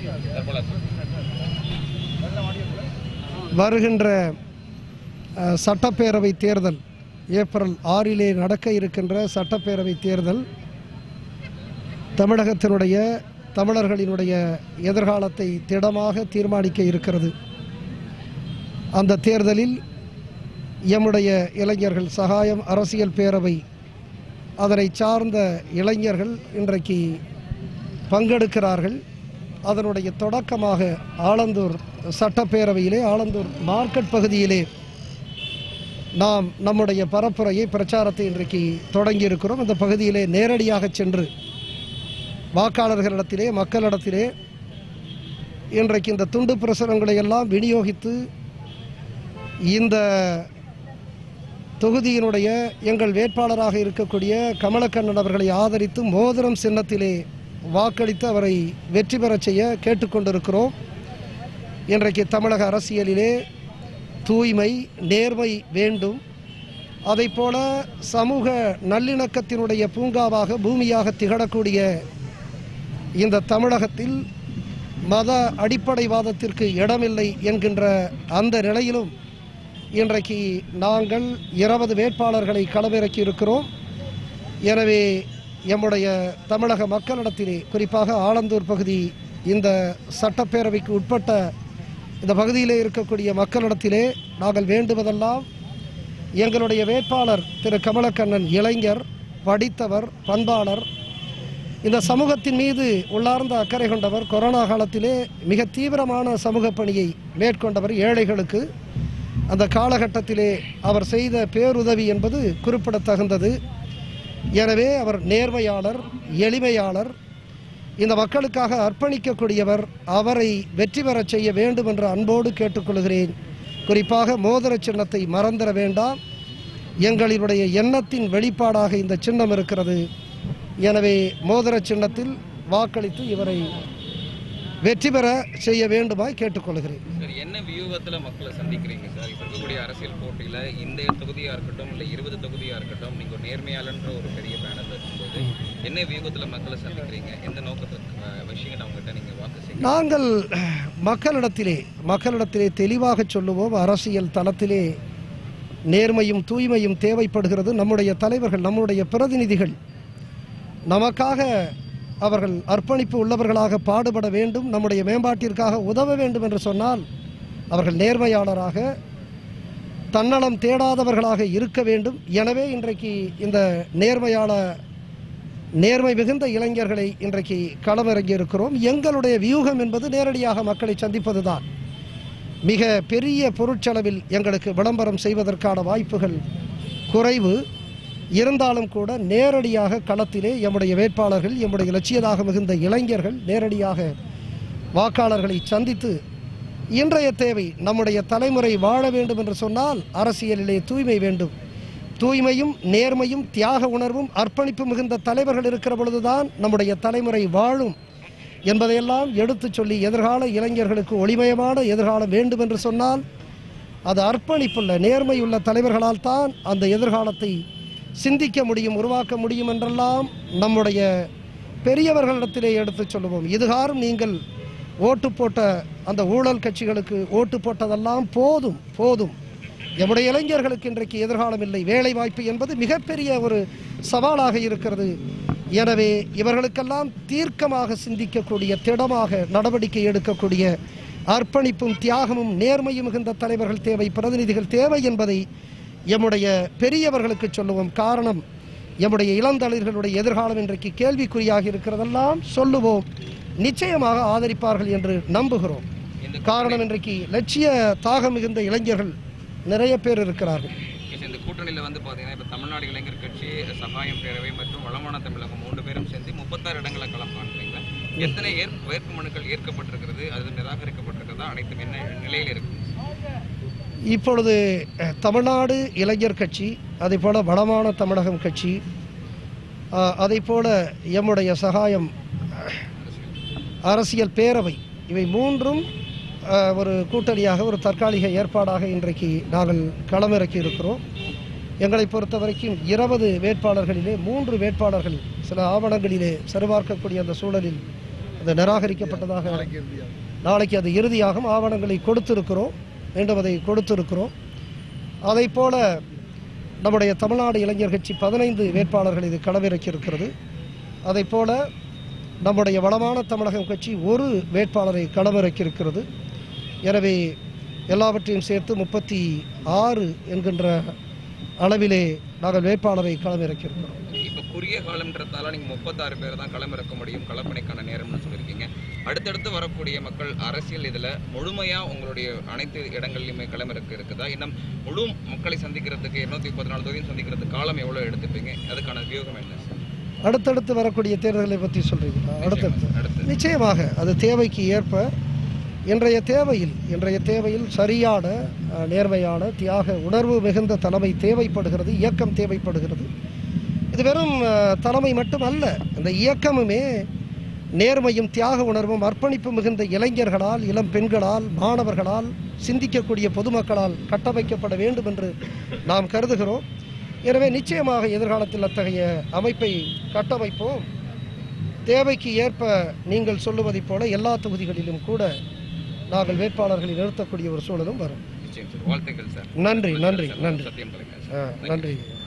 வருகின்ற அஹ், சட்டப்பேரவை தேர்தல் ஏப்ரல் ஆறிலே நடக்க இருக்கின்ற சட்டப்பேரவை தேர்தல் தமிழகத்தினுடைய தமிழர்களினுடைய எதிர்காலத்தை திடமாக தீர்மானிக்க இருக்கிறது அந்த தேர்தலில் எம்முடைய இளைஞர்கள் சகாயம் அரசியல் பேரவை அதனை சார்ந்த இளைஞர்கள் இன்றைக்கு பங்கெடுக்கிறார்கள் அதனுடைய தொடக்கமாக ஆலந்தூர் சட்டப்பேரவையிலே ஆலந்தூர் மார்க்கெட் பகுதியிலே நாம் நம்முடைய பரப்புரையை பிரச்சாரத்தை இன்றைக்கு தொடங்கி இருக்கிறோம் அந்த பகுதியிலே நேரடியாக சென்று வாக்காளர்களிடத்திலே மக்களிடத்திலே இன்றைக்கு இந்த துண்டு பிரசுரங்களை எல்லாம் விநியோகித்து இந்த தொகுதியினுடைய எங்கள் வேட்பாளராக இருக்கக்கூடிய கமலக்கண்ணன் அவர்களை ஆதரித்து மோதிரம் சின்னத்திலே வாக்களித்து அவரை வெற்றி பெறச் செய்ய கேட்டுக்கொண்டிருக்கிறோம் இன்றைக்கு தமிழக அரசியலிலே தூய்மை நேர்மை வேண்டும் அதைப்போல சமூக நல்லிணக்கத்தினுடைய பூங்காவாக பூமியாக திகழக்கூடிய இந்த தமிழகத்தில் மத அடிப்படைவாதத்திற்கு இடமில்லை என்கின்ற அந்த நிலையிலும் இன்றைக்கு நாங்கள் இருபது வேட்பாளர்களை களமிறக்கி இருக்கிறோம் எனவே எம்முடைய தமிழக மக்களிடத்திலே குறிப்பாக ஆலந்தூர் பகுதி இந்த சட்டப்பேரவைக்கு உட்பட்ட இந்த பகுதியிலே இருக்கக்கூடிய மக்களிடத்திலே நாங்கள் வேண்டுவதெல்லாம் எங்களுடைய வேட்பாளர் திரு கமலக்கண்ணன் இளைஞர் படித்தவர் பண்பாளர் இந்த சமூகத்தின் மீது உள்ளார்ந்த அக்கறை கொண்டவர் கொரோனா காலத்திலே மிக தீவிரமான சமூக பணியை மேற்கொண்டவர் ஏழைகளுக்கு அந்த காலகட்டத்திலே அவர் செய்த பேருதவி என்பது குறிப்பிடத்தகுந்தது எனவே அவர் நேர்மையாளர் எளிமையாளர் இந்த மக்களுக்காக அர்ப்பணிக்கக்கூடியவர் அவரை வெற்றி பெறச் செய்ய வேண்டும் என்று அன்போடு கேட்டுக்கொள்கிறேன் குறிப்பாக மோதிர சின்னத்தை மறந்துட வேண்டாம் எங்களினுடைய எண்ணத்தின் வெளிப்பாடாக இந்த சின்னம் இருக்கிறது எனவே மோதிர சின்னத்தில் வாக்களித்து இவரை வெற்றி பெற செய்ய வேண்டுமாய் கேட்டுக்கொள்கிறேன் சார் என்ன வியூகத்துல மக்களை சந்திக்கிறீங்க சார் இப்ப இருக்கக்கூடிய அரசியல் போட்டியில இந்த தொகுதியா இருக்கட்டும் இல்ல இருபது தொகுதியா இருக்கட்டும் நீங்க ஒரு நேர்மையாளன்ற ஒரு பெரிய பேனர்ல இருக்கும்போது என்ன வியூகத்துல மக்களை சந்திக்கிறீங்க எந்த நோக்கத்துக்கு அஹ், விஷயங்களை அவங்ககிட்ட நீங்க வாக்கு செய்ய நாங்கள் மக்களிடத்திலே மக்களிடத்திலே தெளிவாக சொல்லுவோம் அரசியல் தளத்திலே நேர்மையும் தூய்மையும் தேவைப்படுகிறது நம்முடைய தலைவர்கள் நம்முடைய பிரதிநிதிகள் நமக்காக அவர்கள் அர்ப்பணிப்பு உள்ளவர்களாக பாடுபட வேண்டும் நம்முடைய மேம்பாட்டிற்காக உதவ வேண்டும் என்று சொன்னால் அவர்கள் நேர்மையாளராக தன்னலம் தேடாதவர்களாக இருக்க வேண்டும் எனவே இன்றைக்கு இந்த நேர்மையாள நேர்மை மிகுந்த இளைஞர்களை இன்றைக்கு களமிறங்கி இருக்கிறோம் எங்களுடைய வியூகம் என்பது நேரடியாக மக்களை சந்திப்பதுதான் மிக பெரிய பொருட்செலவில் எங்களுக்கு விளம்பரம் செய்வதற்கான வாய்ப்புகள் குறைவு இருந்தாலும் கூட நேரடியாக களத்திலே எம்முடைய வேட்பாளர்கள் எம்முடைய லட்சியதாக மிகுந்த இளைஞர்கள் நேரடியாக வாக்காளர்களை சந்தித்து இன்றைய தேவை நம்முடைய தலைமுறை வாழ வேண்டும் என்று சொன்னால் அரசியலிலே தூய்மை வேண்டும் தூய்மையும் நேர்மையும் தியாக உணர்வும் அர்ப்பணிப்பு மிகுந்த தலைவர்கள் இருக்கிற பொழுதுதான் நம்முடைய தலைமுறை வாழும் என்பதையெல்லாம் எடுத்துச் சொல்லி எதிர்கால இளைஞர்களுக்கு ஒளிமயமான எதிர்காலம் வேண்டும் என்று சொன்னால் அது அர்ப்பணிப்புள்ள நேர்மையுள்ள தலைவர்களால் தான் அந்த எதிர்காலத்தை சிந்திக்க முடியும் உருவாக்க முடியும் என்றெல்லாம் நம்முடைய பெரியவர்களிடத்திலே எடுத்துச் சொல்லுவோம் இதுகாரும் நீங்கள் ஓட்டு போட்ட அந்த ஊழல் கட்சிகளுக்கு ஓட்டு போட்டதெல்லாம் போதும் போதும் எம்முடைய இளைஞர்களுக்கு இன்றைக்கு எதிர்காலம் இல்லை வேலை வாய்ப்பு என்பது மிகப்பெரிய ஒரு சவாலாக இருக்கிறது எனவே இவர்களுக்கெல்லாம் தீர்க்கமாக சிந்திக்கக்கூடிய திடமாக நடவடிக்கை எடுக்கக்கூடிய அர்ப்பணிப்பும் தியாகமும் நேர்மையும் மிகுந்த தலைவர்கள் தேவை பிரதிநிதிகள் தேவை என்பதை எம்முடைய பெரியவர்களுக்கு சொல்லுவோம் காரணம் எம்முடைய இளந்தளிர்களுடைய எதிர்காலம் இன்றைக்கு கேள்விக்குறியாக இருக்கிறதெல்லாம் சொல்லுவோம் நிச்சயமாக ஆதரிப்பார்கள் என்று நம்புகிறோம் இந்த காரணம் இன்றைக்கு லட்சிய தாகம் மிகுந்த இளைஞர்கள் நிறைய பேர் இருக்கிறார்கள் கூட்டணி- இந்த கூட்டணியில வந்து பாத்தீங்கன்னா இப்ப தமிழ்நாடு இளைஞர் கட்சி சகாயம் பேரவை மற்றும் வளமான தமிழகம் மூன்று பேரும் சேர்ந்து முப்பத்தாறு இடங்களை களம் காண்றீங்க எத்தனை ஏற் வேட்பு மனுக்கள் ஏற்கப்பட்டிருக்கிறது அது நிராகரிக்கப்பட்டிருக்கிறதா அனைத்தும் என்ன நிலையில் இருக்கு இப்பொழுது அஹ், தமிழ்நாடு இளைஞர் கட்சி அதே போல வடமான தமிழகம் கட்சி அஹ், அதை போல எம்முடைய சகாயம் அஹ், அரசியல் பேரவை இவை மூன்றும் அஹ், ஒரு கூட்டணியாக ஒரு தற்காலிக ஏற்பாடாக இன்றைக்கு நாங்கள் களமிறக்கி இருக்கிறோம் எங்களை பொறுத்த வரைக்கும் இருபது வேட்பாளர்களிலே மூன்று வேட்பாளர்கள் சில ஆவணங்களிலே சரிபார்க்கக்கூடிய அந்த சூழலில் அது நிராகரிக்கப்பட்டதாக நாளைக்கு அது இறுதியாகும் ஆவணங்களை கொடுத்திருக்கிறோம் மீண்டும் அதை கொடுத்திருக்கிறோம் அதை போல நம்முடைய தமிழ்நாடு இளைஞர் கட்சி பதினைந்து வேட்பாளர்கள் இது களமிறக்கியிருக்கிறது அதை போல நம்முடைய வளமான தமிழகம் கட்சி ஒரு வேட்பாளரை களமிறக்கியிருக்கிறது எனவே எல்லாவற்றையும் சேர்த்து முப்பத்தி ஆறு என்கின்ற அளவிலே நாங்கள் வேட்பாளரை களமிறக்கியிருக்கிறோம் இப்போ குறுகிய காலம்ன்றதால நீங்க முப்பத்தாறு பேர் தான் களமிறக்க முடியும் களப்பணிக்கான நேரம்னு சொல்லியிருக்கீங்க அடுத்தடுத்து வரக்கூடிய மக்கள் அரசியல் இதுல முழுமையா உங்களுடைய அனைத்து இடங்கள்லையுமே களமிறக்க இருக்குதா இன்னும் முழு மக்களை சந்திக்கிறதுக்கு இருநூத்தி முப்பத்தி நாலு தொகுதியும் சந்திக்கிறதுக்கு காலம் எவ்வளவு எடுத்துப்பீங்க அதுக்கான வியூகம் என்ன சார் அடுத்தடுத்து வரக்கூடிய தேர்தலை பற்றி சொல்றீங்களா அடுத்தடுத்து அடுத்து நிச்சயமாக அது தேவைக்கு ஏற்ப இன்றைய தேவையில் இன்றைய தேவையில் சரியான அஹ், நேர்மையான தியாக உணர்வு மிகுந்த தலைமை தேவைப்படுகிறது இயக்கம் தேவைப்படுகிறது இது வெறும் அஹ், தலைமை மட்டுமல்ல இந்த இயக்கமுமே நேர்மையும் தியாக உணர்வும் அர்ப்பணிப்பு மிகுந்த இளைஞர்களால் இளம் பெண்களால் மாணவர்களால் சிந்திக்கக்கூடிய பொதுமக்களால் கட்டமைக்கப்பட வேண்டும் என்று நாம் கருதுகிறோம் எனவே நிச்சயமாக எதிர்காலத்தில் அத்தகைய அமைப்பை கட்டமைப்போம் தேவைக்கு ஏற்ப நீங்கள் சொல்லுவதைப் போல எல்லா தொகுதிகளிலும் கூட நாங்கள் வேட்பாளர்களை நிறுத்தக்கூடிய ஒரு சூழலும் வரும் நிச்சயம் சார் வாழ்த்துக்கள் சார் நன்றி நன்றி நன்றி சத்தியம் தொலைக்காட்சி ஆ, நன்றி